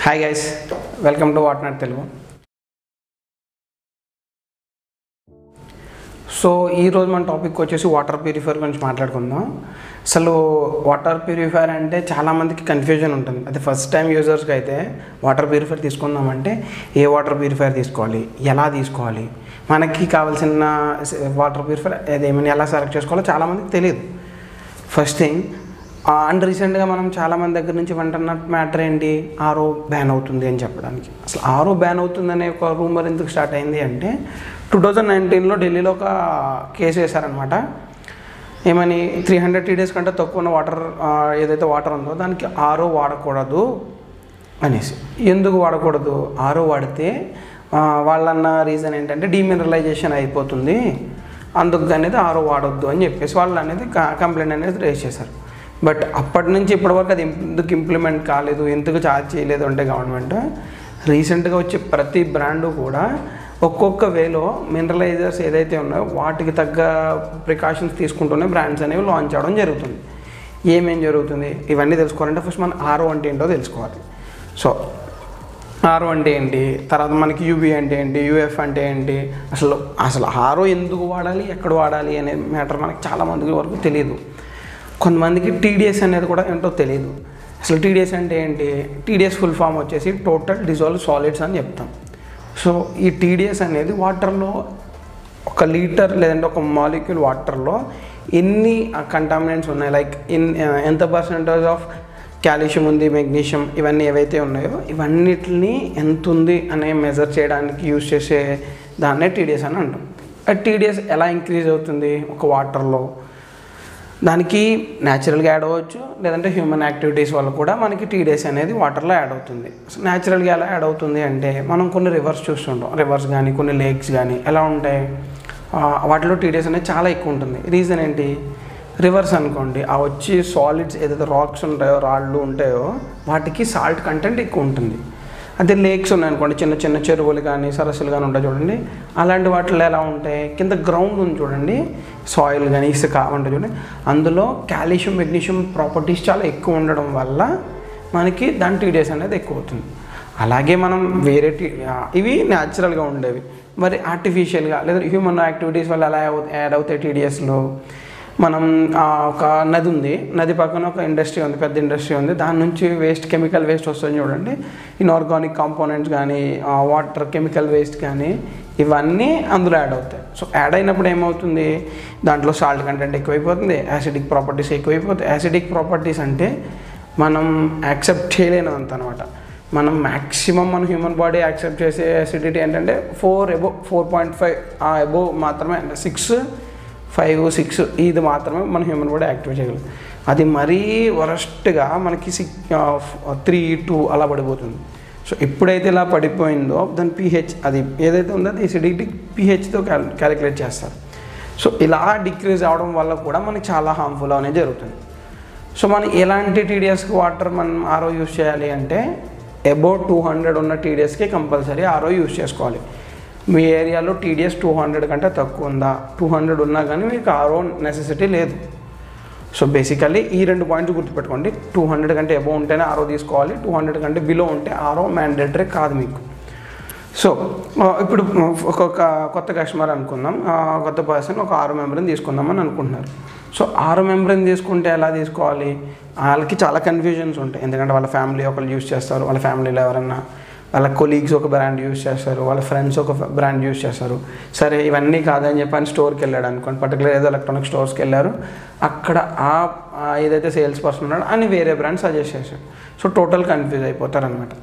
hi guys welcome to what not Telugu so ఈరోజు మన topic వచ్చేసి వాటర్ ప్యూరిఫైర్ గురించి మాట్లాడుకుందాం అసలు వాటర్ ప్యూరిఫైర్ అంటే చాలామందికి కన్ఫ్యూజన్ ఉంటుంది అది ఫస్ట్ టైం యూజర్స్కి అయితే వాటర్ ప్యూరిఫైర్ తీసుకుందామంటే ఏ వాటర్ ప్యూరిఫైర్ తీసుకోవాలి ఎలా తీసుకోవాలి మనకి కావాల్సిన వాటర్ ప్యూరిఫైర్ అదేమైనా ఎలా సెలెక్ట్ చేసుకోవాలో చాలామందికి తెలియదు ఫస్ట్ థింగ్ అండ్ రీసెంట్గా మనం చాలామంది దగ్గర నుంచి వింటున్న మ్యాటర్ ఏంటి ఆరో బ్యాన్ అవుతుంది అని చెప్పడానికి అసలు ఆరో బ్యాన్ అవుతుందనే ఒక రూమర్ ఎందుకు స్టార్ట్ అయింది అంటే టూ థౌజండ్ నైన్టీన్లో ఢిల్లీలో ఒక కేసు వేశారనమాట ఏమని త్రీ హండ్రెడ్ టీడీఎస్ కంటే తక్కువ ఉన్న వాటర్ ఏదైతే వాటర్ ఉందో దానికి ఆరో వాడకూడదు అనేసి ఎందుకు వాడకూడదు ఆరో వాడితే ఆ, వాళ్ళన్న రీజన్ ఏంటంటే డీమినరలైజేషన్ అయిపోతుంది అందుకు అనేది ఆరో వాడొద్దు అని చెప్పేసి వాళ్ళు అనేది కంప్లైంట్ అనేది రేస్ చేశారు బట్ అప్పటి నుంచి ఇప్పటివరకు అది ఎందుకు ఇంప్లిమెంట్ కాలేదు ఎందుకు ఛార్జ్ చేయలేదు అంటే గవర్నమెంట్ రీసెంట్గా వచ్చే ప్రతి బ్రాండు కూడా ఒక్కొక్క వేలో మినరలైజర్స్ ఏదైతే ఉన్నాయో వాటికి తగ్గ ప్రికాషన్స్ తీసుకుంటూనే బ్రాండ్స్ అనేవి లాంచ్ అవ్వడం జరుగుతుంది ఏమేం జరుగుతుంది ఇవన్నీ తెలుసుకోవాలంటే ఫస్ట్ మనం ఆరో అంటే ఏంటో తెలుసుకోవాలి సో ఆరో అంటే ఏంటి తర్వాత మనకి యూబీ అంటే ఏంటి యూఎఫ్ అంటే ఏంటి అసలు అసలు ఆరో ఎందుకు వాడాలి ఎక్కడ వాడాలి అనే మ్యాటర్ మనకి చాలా మందికి వరకు తెలియదు కొంతమందికి టీడీఎస్ అనేది కూడా ఏంటో తెలియదు అసలు టీడీఎస్ అంటే ఏంటి టీడీఎస్ ఫుల్ ఫామ్ వచ్చేసి టోటల్ డిజాల్వ్ సాలిడ్స్ అని చెప్తాం సో ఈ టీడీఎస్ అనేది వాటర్లో ఒక లీటర్ లేదంటే ఒక మాలిక్యూల్ వాటర్లో ఎన్ని కంటామినెంట్స్ ఉన్నాయి లైక్ ఇన్ ఎంత పర్సంటేజ్ ఆఫ్ కాల్షియం ఉంది మెగ్నీషియం ఇవన్నీ ఏవైతే ఉన్నాయో ఇవన్నిటిని ఎంత ఉంది అనే మెజర్ చేయడానికి యూజ్ చేసే దాన్నే టీడీఎస్ అని అంటాం ఆ టీడీఎస్ ఎలా ఇంక్రీజ్ అవుతుంది ఒక వాటర్లో దానికి న్యాచురల్గా యాడ్ అవ్వచ్చు లేదంటే హ్యూమన్ యాక్టివిటీస్ వల్ల కూడా మనకి టీడీఎస్ అనేది వాటర్లో యాడ్ అవుతుంది న్యాచురల్గా ఎలా యాడ్ అవుతుంది అంటే మనం కొన్ని రివర్స్ చూస్తుంటాం రివర్స్ కానీ కొన్ని లేక్స్ కానీ ఎలా ఉంటాయి ఆ, వాటిలో టీడీఎస్ అనేది చాలా ఎక్కువ ఉంటుంది రీజన్ ఏంటి రివర్స్ అనుకోండి ఆ వచ్చి సాలిడ్స్ ఏదైతే రాక్స్ ఉంటాయో రాళ్ళు ఉంటాయో వాటికి సాల్ట్ కంటెంట్ ఎక్కువ ఉంటుంది అదే లేక్స్ ఉన్నాయనుకోండి చిన్న చిన్న చెరువులు కానీ సరస్సులు కానీ ఉంటాయి చూడండి అలాంటి వాటిలో ఎలా ఉంటాయి కింద గ్రౌండ్ ఉంది చూడండి సాయిల్ కానీ ఇసుక ఉంటాయి చూడండి అందులో కాల్షియం మెగ్నీషియం ప్రాపర్టీస్ చాలా ఎక్కువ ఉండడం వల్ల మనకి దాని టీడీఎస్ అనేది ఎక్కువ అవుతుంది అలాగే మనం వేరే టీ ఇవి న్యాచురల్గా ఉండేవి మరి ఆర్టిఫిషియల్గా లేదా హ్యూమన్ యాక్టివిటీస్ వల్ల ఎలా యాడ్ అవుతాయి టీడీఎస్లో మనం ఆ, ఒక నది ఉంది నది పక్కన ఒక ఇండస్ట్రీ ఉంది పెద్ద ఇండస్ట్రీ ఉంది దాని నుంచి వేస్ట్ కెమికల్ వేస్ట్ వస్తుంది చూడండి ఇన్ఆర్గానిక్ కాంపోనెంట్స్ కానీ వాటర్ కెమికల్ వేస్ట్ కానీ ఇవన్నీ అందులో యాడ్ అవుతాయి సో యాడ్ అయినప్పుడు ఏమవుతుంది దాంట్లో సాల్ట్ కంటెంట్ ఎక్కువైపోతుంది యాసిడిక్ ప్రాపర్టీస్ ఎక్కువైపోతాయి యాసిడిక్ ప్రాపర్టీస్ అంటే మనం యాక్సెప్ట్ చేయలేనంత అనమాట మనం మ్యాక్సిమం మన హ్యూమన్ బాడీ యాక్సెప్ట్ చేసే యాసిడిటీ ఏంటంటే four above four point five ఆ ఎబో మాత్రమే అంటే సిక్స్ ఫైవ్ సిక్స్ ఇది మాత్రమే మన హ్యూమన్ బాడీ యాక్టివేట్ చేయగలం అది మరీ వరస్ట్గా మనకి సిక్ త్రీ టూ అలా పడిపోతుంది సో ఎప్పుడైతే ఇలా పడిపోయిందో దాని పీహెచ్ అది ఏదైతే ఉందో అది ఎసిడిటీ పీహెచ్తో క్యాల్ క్యాలిక్యులేట్ చేస్తారు సో ఇలా డిక్రీజ్ అవడం వల్ల కూడా మనకి చాలా హార్మ్ఫుల్ అనేది జరుగుతుంది సో మనం ఎలాంటి టీడీఎస్కి వాటర్ మనం ఆరో యూస్ చేయాలి అంటే అబౌట్ టూ హండ్రెడ్ ఉన్న టీడీఎస్కి కంపల్సరీ ఆరో యూస్ చేసుకోవాలి మీ ఏరియాలో టీడీఎస్ టూ హండ్రెడ్ కంటే తక్కువ ఉందా టూ హండ్రెడ్ ఉన్నా కానీ మీకు ఆరో నెసెసిటీ లేదు సో బేసికల్లీ ఈ రెండు పాయింట్స్ గుర్తుపెట్టుకోండి టూ హండ్రెడ్ కంటే అబౌవ్ ఉంటేనే ఆరో తీసుకోవాలి టూ హండ్రెడ్ కంటే బిలో ఉంటే ఆరో మ్యాండేటరీ కాదు మీకు సో ఆ, ఇప్పుడు ఒక్కొక్క కొత్త కస్టమర్ అనుకుందాం ఆ, కొత్త పర్సన్ ఒక ఆరు మెంబర్ని తీసుకుందామని అనుకుంటున్నారు సో ఆరు మెంబర్ని తీసుకుంటే ఎలా తీసుకోవాలి వాళ్ళకి చాలా కన్ఫ్యూజన్స్ ఉంటాయి ఎందుకంటే వాళ్ళ ఫ్యామిలీ ఒకళ్ళు యూస్ చేస్తారు వాళ్ళ ఫ్యామిలీలో ఎవరన్నా వాళ్ళ కొలీగ్స్ ఒక బ్రాండ్ యూస్ చేస్తారు వాళ్ళ ఫ్రెండ్స్ ఒక బ్రాండ్ యూస్ చేస్తారు సరే ఇవన్నీ కాదని చెప్పని స్టోర్కి వెళ్ళాడు అనుకోండి పర్టికులర్ ఏదో ఎలక్ట్రానిక్ స్టోర్స్కి వెళ్ళారు అక్కడ ఆ ఆ ఏదైతే సేల్స్ పర్సన్ ఉన్నాడో అని వేరే బ్రాండ్ సజెస్ట్ చేశాడు సో టోటల్ కన్ఫ్యూజ్ అయిపోతారు అనమాట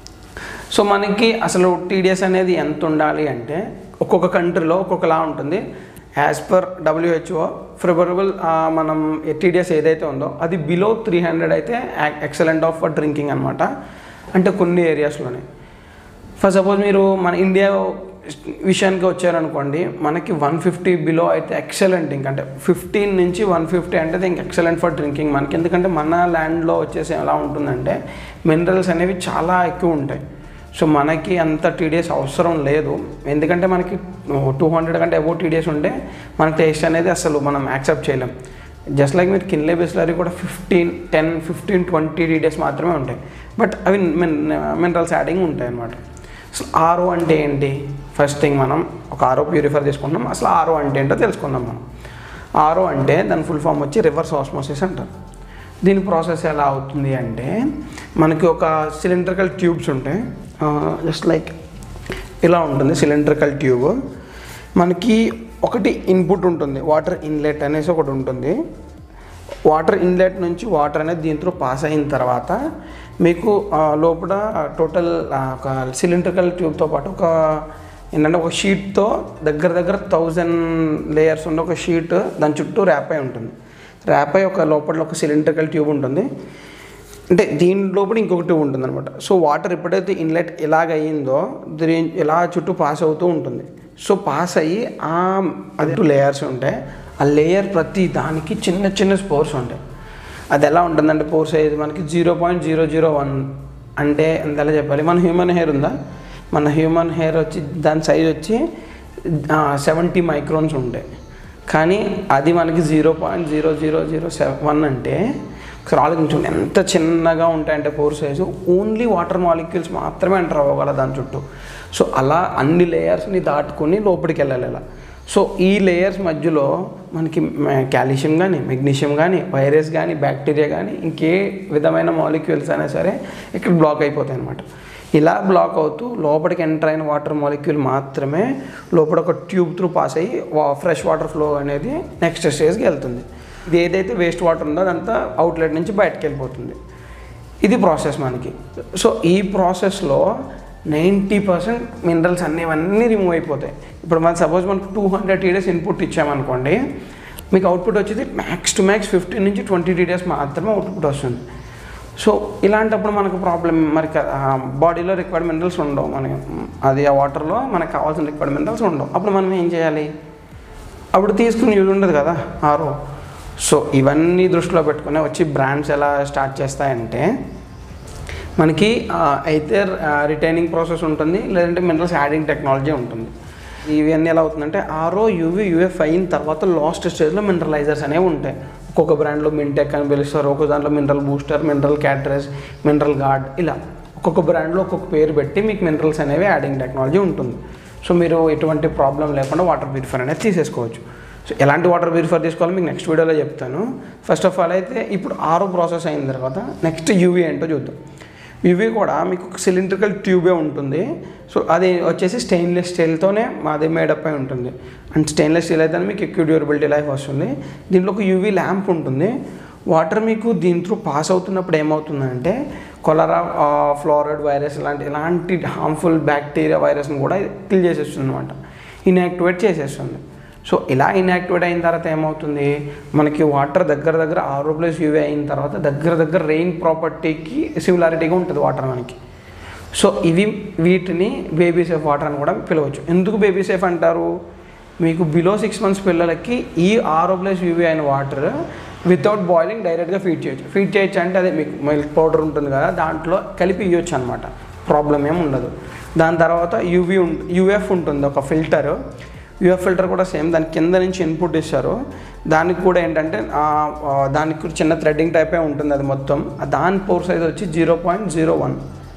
సో మనకి అసలు టీడీఎస్ అనేది ఎంత ఉండాలి అంటే ఒక్కొక్క కంట్రీలో ఒక్కొక్కలా ఉంటుంది యాజ్ పర్ డబ్ల్యూహెచ్ఓ ప్రిఫరబుల్ మనం టీడీఎస్ ఏదైతే ఉందో అది బిలో త్రీ హండ్రెడ్ అయితే ఎక్సలెంట్ ఆఫ్ ఫర్ డ్రింకింగ్ అనమాట అంటే కొన్ని ఏరియాస్లోనే ఫర్ సపోజ్ మీరు మన ఇండియా విషయానికి వచ్చారనుకోండి మనకి వన్ ఫిఫ్టీ బిలో అయితే ఎక్సలెంట్ ఇంక అంటే ఫిఫ్టీన్ నుంచి వన్ ఫిఫ్టీ అంటే ఇంక ఎక్సలెంట్ ఫర్ డ్రింకింగ్ మనకి ఎందుకంటే మన ల్యాండ్లో వచ్చేసి ఎలా ఉంటుందంటే మినరల్స్ అనేవి చాలా ఎక్కువ ఉంటాయి సో మనకి అంత టీడీఎస్ అవసరం లేదు ఎందుకంటే మనకి టూ హండ్రెడ్ కంటే అబౌవ్ టీడీఎస్ ఉంటే మన టేస్ట్ అనేది అసలు మనం యాక్సెప్ట్ చేయలేం జస్ట్ లైక్ మీరు కిన్లే బిస్లరీ కూడా fifteen ten fifteen twenty details మాత్రమే ఉంటాయి బట్ అవి మినరల్స్ యాడింగ్ ఉంటాయి అన్నమాట అసలు ఆరో అంటే ఏంటి ఫస్ట్ థింగ్ మనం ఒక ఆరో ప్యూరిఫై చేసుకుంటాం అసలు ఆరో అంటే ఏంటో తెలుసుకుందాం మనం ఆరో అంటే దాని ఫుల్ ఫామ్ వచ్చి రివర్స్ ఆస్మోసిస్ అంటారు దీని ప్రాసెస్ ఎలా అవుతుంది అంటే మనకి ఒక సిలిండ్రికల్ ట్యూబ్స్ ఉంటాయి జస్ట్ లైక్ ఇలా ఉంటుంది సిలిండ్రికల్ ట్యూబ్ మనకి ఒకటి ఇన్పుట్ ఉంటుంది వాటర్ ఇన్లెట్ అనేసి ఒకటి ఉంటుంది వాటర్ ఇన్లెట్ నుంచి వాటర్ అనేది దీంట్లో పాస్ అయిన తర్వాత మీకు ఆ, లోపల టోటల్ ఆ, ఒక సిలిండ్రికల్ ట్యూబ్తో పాటు ఒక ఏంటంటే ఒక షీట్తో దగ్గర దగ్గర థౌజండ్ లేయర్స్ ఉన్న ఒక షీట్ దాని చుట్టూ ర్యాప్ అయి ఉంటుంది ర్యాప్ అయి ఒక లోపల ఒక సిలిండ్రికల్ ట్యూబ్ ఉంటుంది అంటే దీని లోపల ఇంకొక ట్యూబ్ ఉంటుంది అనమాట సో వాటర్ ఎప్పుడైతే ఇన్లెట్ ఎలాగ అయ్యిందో దీని ఇలా చుట్టూ పాస్ అవుతూ ఉంటుంది సో పాస్ అయ్యి ఆ అది టూ లేయర్స్ ఉంటాయి ఆ లేయర్ ప్రతి దానికి చిన్న చిన్న స్పోర్స్ ఉంటాయి అది ఎలా ఉంటుందంటే పోర్ సైజ్ మనకి zero point zero zero one అంటే ఎంత ఎలా చెప్పాలి మన హ్యూమన్ హెయిర్ ఉందా మన హ్యూమన్ హెయిర్ వచ్చి దాని సైజ్ వచ్చి సెవెంటీ మైక్రోన్స్ ఉంటాయి కానీ అది మనకి zero point zero zero zero seven one అంటే ఒకసారి ఆలోచించండి ఎంత చిన్నగా ఉంటాయంటే pore size only water molecules మాత్రమే ఎంటర్ అవ్వగల దాని చుట్టూ సో అలా అన్ని లేయర్స్ని దాటుకొని లోపలికి వెళ్ళాలి ఇలా సో ఈ లేయర్స్ మధ్యలో మనకి కాల్షియం కానీ మెగ్నీషియం కానీ వైరస్ కానీ బ్యాక్టీరియా కానీ ఇంకే విధమైన మాలిక్యూల్స్ అయినా సరే ఇక్కడ బ్లాక్ అయిపోతాయి అనమాట ఇలా బ్లాక్ అవుతూ లోపలికి ఎంటర్ అయిన వాటర్ మాలిక్యూల్ మాత్రమే లోపల ఒక ట్యూబ్ త్రూ పాస్ అయ్యి ఫ్రెష్ వాటర్ ఫ్లో అనేది నెక్స్ట్ స్టేజ్కి వెళ్తుంది ఇది ఏదైతే వేస్ట్ వాటర్ ఉందో అదంతా అవుట్లెట్ నుంచి బయటకు వెళ్ళిపోతుంది ఇది ప్రాసెస్ మనకి సో ఈ ప్రాసెస్లో నైంటీ పర్సెంట్ మినరల్స్ అన్నీ ఇవన్నీ రిమూవ్ అయిపోతాయి ఇప్పుడు మన సపోజ్ మనకు టూ హండ్రెడ్ టీడీఎస్ ఇన్పుట్ ఇచ్చామనుకోండి మీకు అవుట్పుట్ వచ్చేది మ్యాక్స్ టు మ్యాక్స్ ఫిఫ్టీన్ నుంచి ట్వంటీ టీడీఎస్ మాత్రమే అవుట్పుట్ వస్తుంది సో ఇలాంటప్పుడు మనకు ప్రాబ్లం మరి బాడీలో రిక్వైర్డ్ మినరల్స్ ఉండవు మనకి అది ఆ వాటర్లో మనకు కావాల్సిన రిక్వైర్డ్ మినరల్స్ ఉండవు అప్పుడు మనం ఏం చేయాలి అప్పుడు తీసుకుని యూజ్ ఉండదు కదా ఆరో సో ఇవన్నీ దృష్టిలో పెట్టుకుని వచ్చి బ్రాండ్స్ ఎలా స్టార్ట్ చేస్తాయంటే మనకి ఆ, అయితే రిటైనింగ్ ప్రాసెస్ ఉంటుంది లేదంటే మినరల్స్ యాడింగ్ టెక్నాలజీ ఉంటుంది ఇవన్నీ ఎలా అవుతుందంటే ఆరో యూవి యూఎఫ్ అయిన తర్వాత లాస్ట్ స్టేజ్లో మినరలైజర్స్ అనేవి ఉంటాయి ఒక్కొక్క బ్రాండ్లో మింటెక్ అని పిలుస్తారు ఒక్కొక్క దాంట్లో mineral booster mineral cartridge mineral guard ఇలా ఒక్కొక్క బ్రాండ్లో ఒక్కొక్క పేరు పెట్టి మీకు మినరల్స్ అనేవి యాడింగ్ టెక్నాలజీ ఉంటుంది సో మీరు ఎటువంటి ప్రాబ్లం లేకుండా వాటర్ ప్యూరిఫైర్ అనేది తీసేసుకోవచ్చు సో ఎలాంటి వాటర్ ప్యూరిఫైర్ తీసుకోవాలో మీకు నెక్స్ట్ వీడియోలో చెప్తాను ఫస్ట్ ఆఫ్ ఆల్ అయితే ఇప్పుడు ఆరో ప్రాసెస్ అయిన తర్వాత నెక్స్ట్ యూవీ ఏంటో చూద్దాం ఇవి కూడా మీకు ఒక సిలిండ్రికల్ ట్యూబే ఉంటుంది సో అది వచ్చేసి స్టెయిన్లెస్ స్టీల్తోనే మాది మేడప్ అయి ఉంటుంది అండ్ స్టెయిన్లెస్ స్టీల్ అయితే మీకు ఎక్కువ డ్యూరబిలిటీ లైఫ్ వస్తుంది దీంట్లో ఒక యూవీ ల్యాంప్ ఉంటుంది వాటర్ మీకు దీని త్రూ పాస్ అవుతున్నప్పుడు ఏమవుతుందంటే కొలరా ఫ్లోరైడ్ వైరస్ ఇలాంటి ఇలాంటి హార్మ్ఫుల్ బ్యాక్టీరియా వైరస్ని కూడా కిల్ చేసేస్తుంది అనమాట ఇన్యాక్టివేట్ చేసేస్తుంది సో ఇలా ఇన్యాక్టివేట్ అయిన తర్వాత ఏమవుతుంది మనకి వాటర్ దగ్గర దగ్గర ఆరో ప్లస్ యూవీ అయిన తర్వాత దగ్గర దగ్గర రెయిన్ ప్రాపర్టీకి సిమిలారిటీగా ఉంటుంది వాటర్ మనకి సో ఇవి వీటిని బేబీ సేఫ్ వాటర్ అని కూడా పిలవచ్చు ఎందుకు బేబీ సేఫ్ అంటారు మీకు బిలో సిక్స్ మంత్స్ పిల్లలకి ఈ ఆరో ప్లస్ యూవీ అయిన వాటర్ వితౌట్ బాయిలింగ్ డైరెక్ట్గా ఫీడ్ చేయొచ్చు ఫీడ్ చేయొచ్చు అంటే అదే మీకు మిల్క్ పౌడర్ ఉంటుంది కదా దాంట్లో కలిపి ఇవ్వచ్చు అనమాట ప్రాబ్లం ఏమి ఉండదు దాని తర్వాత యూవీ ఉం యూఎఫ్ ఉంటుంది ఒక ఫిల్టర్ యూఎఫ్ ఫిల్టర్ కూడా సేమ్ దాని కింద నుంచి ఇన్పుట్ ఇస్తారు దానికి కూడా ఏంటంటే ఆ, ఆ, దానికి కూడా చిన్న థ్రెడ్డింగ్ టైపే ఉంటుంది అది మొత్తం ఆ దాని పోర్ సైజ్ వచ్చి zero point zero one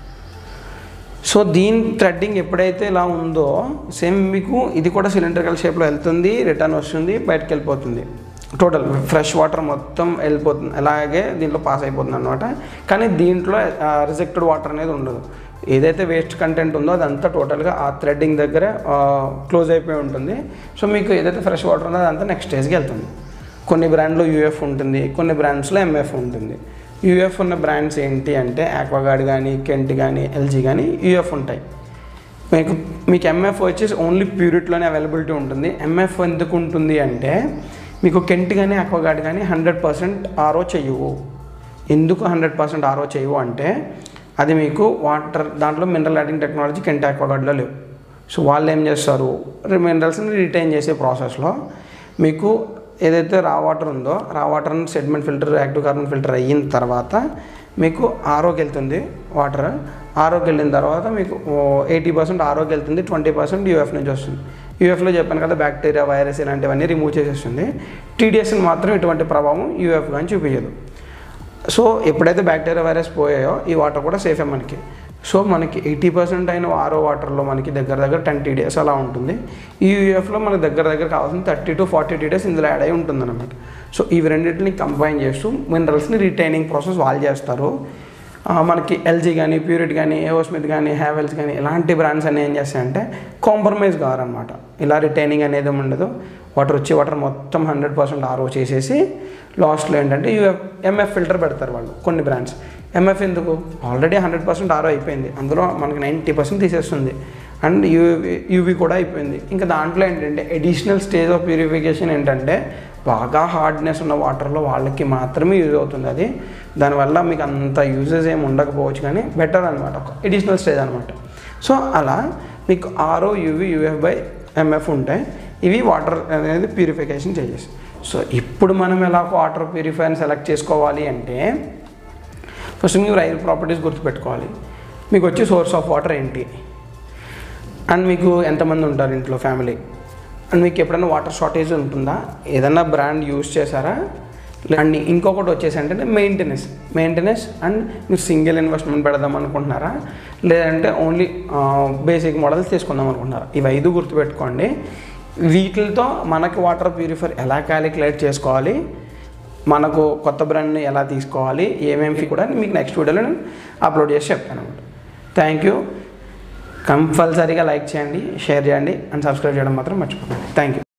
so దీని థ్రెడ్డింగ్ ఎప్పుడైతే ఇలా ఉందో సేమ్ మీకు ఇది కూడా సిలిండ్రికల్ షేప్లో వెళ్తుంది రిటర్న్ వస్తుంది బయటకు వెళ్ళిపోతుంది టోటల్ ఫ్రెష్ వాటర్ మొత్తం వెళ్ళిపోతుంది అలాగే దీంట్లో పాస్ అయిపోతుంది అనమాట కానీ దీంట్లో రిజెక్టెడ్ వాటర్ అనేది ఉండదు ఏదైతే వేస్ట్ కంటెంట్ ఉందో అదంతా టోటల్గా ఆ థ్రెడ్డింగ్ దగ్గర క్లోజ్ అయిపోయి ఉంటుంది సో మీకు ఏదైతే ఫ్రెష్ వాటర్ ఉందో అదంతా నెక్స్ట్ స్టేజ్కి వెళ్తుంది కొన్ని బ్రాండ్లో యూఎఫ్ ఉంటుంది కొన్ని బ్రాండ్స్లో ఎంఎఫ్ ఉంటుంది యూఎఫ్ ఉన్న బ్రాండ్స్ ఏంటి అంటే ఆక్వాగార్డ్ కానీ కెంట్ కానీ ఎల్జీ కానీ యూఎఫ్ ఉంటాయి మీకు మీకు ఎంఎఫ్ వచ్చేసి ఓన్లీ ప్యూరిట్లోనే అవైలబిలిటీ ఉంటుంది ఎంఎఫ్ ఎందుకు ఉంటుంది అంటే మీకు కెంట్ కానీ ఆక్వాగార్డ్ కానీ హండ్రెడ్ పర్సెంట్ ఆరో చెయ్యవు ఎందుకు హండ్రెడ్ పర్సెంట్ ఆరో చేయవు అంటే అది మీకు వాటర్ దాంట్లో మినరల్ యాడింగ్ టెక్నాలజీ కెంట్ ఆక్వాగార్డ్లో లేవు సో వాళ్ళు ఏం చేస్తారు మినరల్స్ని రిటైన్ చేసే ప్రాసెస్లో మీకు ఏదైతే రా వాటర్ ఉందో రా వాటర్ని sediment filter active carbon filter అయిన తర్వాత మీకు ఆరోకి వెళ్తుంది వాటర్ ఆరోకి వెళ్ళిన తర్వాత మీకు ఎయిటీ పర్సెంట్ ఆరోకి వెళ్తుంది ట్వంటీ పర్సెంట్ యూఎఫ్ నుంచి వస్తుంది యూఎఫ్లో చెప్పాను కదా బ్యాక్టీరియా వైరస్ ఇలాంటివన్నీ రిమూవ్ చేసేస్తుంది టీడీఎస్ని మాత్రం ఎటువంటి ప్రభావం యూఎఫ్ కానీ చూపించదు సో ఎప్పుడైతే బ్యాక్టీరియా వైరస్ పోయాయో ఈ వాటర్ కూడా సేఫే మనకి సో మనకి ఎయిటీ పర్సెంట్ అయిన ఆరో వాటర్లో మనకి దగ్గర దగ్గర టెన్ టీడీఎస్ అలా ఉంటుంది ఈ యూఎఫ్లో మనకి దగ్గర దగ్గర కావాల్సిన థర్టీ టు ఫార్టీ టీడీఎస్ ఇందులో యాడ్ అయి ఉంటుంది అనమాట సో ఇవి రెండింటిని కంబైన్ చేస్తూ మినరల్స్ని రిటైనింగ్ ప్రాసెస్ వాళ్ళు చేస్తారు ఆ, మనకి ఎల్జీ కానీ ప్యూరిట్ కానీ ఏఓస్మిత్ కానీ హ్యావెల్స్ కానీ ఇలాంటి బ్రాండ్స్ అన్నీ ఏం చేస్తాయంటే కాంప్రమైజ్ కావాలన్నమాట ఇలా రిటైనింగ్ అనేది ఏమి ఉండదు వాటర్ వచ్చి వాటర్ మొత్తం హండ్రెడ్ పర్సెంట్ ఆర్ఓ చేసేసి లాస్ట్లో ఏంటంటే యూఎఫ్ ఎంఎఫ్ ఫిల్టర్ పెడతారు వాళ్ళు కొన్ని బ్రాండ్స్ ఎంఎఫ్ ఎందుకు ఆల్రెడీ హండ్రెడ్ పర్సెంట్ ఆర్ఓ అయిపోయింది అందులో మనకి నైంటీ పర్సెంట్ తీసేస్తుంది అండ్ యూవి యూవి కూడా అయిపోయింది ఇంకా దాంట్లో ఏంటంటే అడిషనల్ స్టేజ్ ఆఫ్ ప్యూరిఫికేషన్ ఏంటంటే బాగా హార్డ్నెస్ ఉన్న వాటర్లో వాళ్ళకి మాత్రమే యూజ్ అవుతుంది అది దానివల్ల మీకు అంత యూజెస్ ఏమి ఉండకపోవచ్చు కానీ బెటర్ అనమాట ఒక ఎడిషనల్ స్టేజ్ అనమాట సో అలా మీకు RO UV UF by MF ఉంటాయి ఇవి వాటర్ అనేది ప్యూరిఫికేషన్ చేసేసి సో ఇప్పుడు మనం ఎలా ఒక వాటర్ ప్యూరిఫైర్ని సెలెక్ట్ చేసుకోవాలి అంటే ఫస్ట్ మీరు ఐదు ప్రాపర్టీస్ గుర్తుపెట్టుకోవాలి మీకు వచ్చి సోర్స్ ఆఫ్ వాటర్ ఏంటి అండ్ మీకు ఎంతమంది ఉంటారు ఇంట్లో ఫ్యామిలీ అండ్ మీకు ఎప్పుడైనా వాటర్ షార్టేజ్ ఉంటుందా ఏదైనా బ్రాండ్ యూస్ చేశారా అండ్ ఇంకొకటి వచ్చేసి అంటే మెయింటెనెన్స్ మెయింటెనెన్స్ అండ్ మీరు సింగిల్ ఇన్వెస్ట్మెంట్ పెడదాం అనుకుంటున్నారా లేదంటే ఓన్లీ బేసిక్ మోడల్స్ తీసుకుందాం అనుకుంటున్నారా ఇవి ఐదు గుర్తుపెట్టుకోండి వీటితో మనకి వాటర్ ప్యూరిఫైర్ ఎలా క్యాలిక్యులేట్ చేసుకోవాలి మనకు కొత్త బ్రాండ్ని ఎలా తీసుకోవాలి ఏమేమి కూడా మీకు నెక్స్ట్ వీడియోలో నేను అప్లోడ్ చేసి చెప్తాను అనమాట థ్యాంక్ యూ కంపల్సరీగా లైక్ చేయండి షేర్ చేయండి అండ్ సబ్స్క్రైబ్ చేయడం మాత్రం మర్చిపోకండి థ్యాంక్ యూ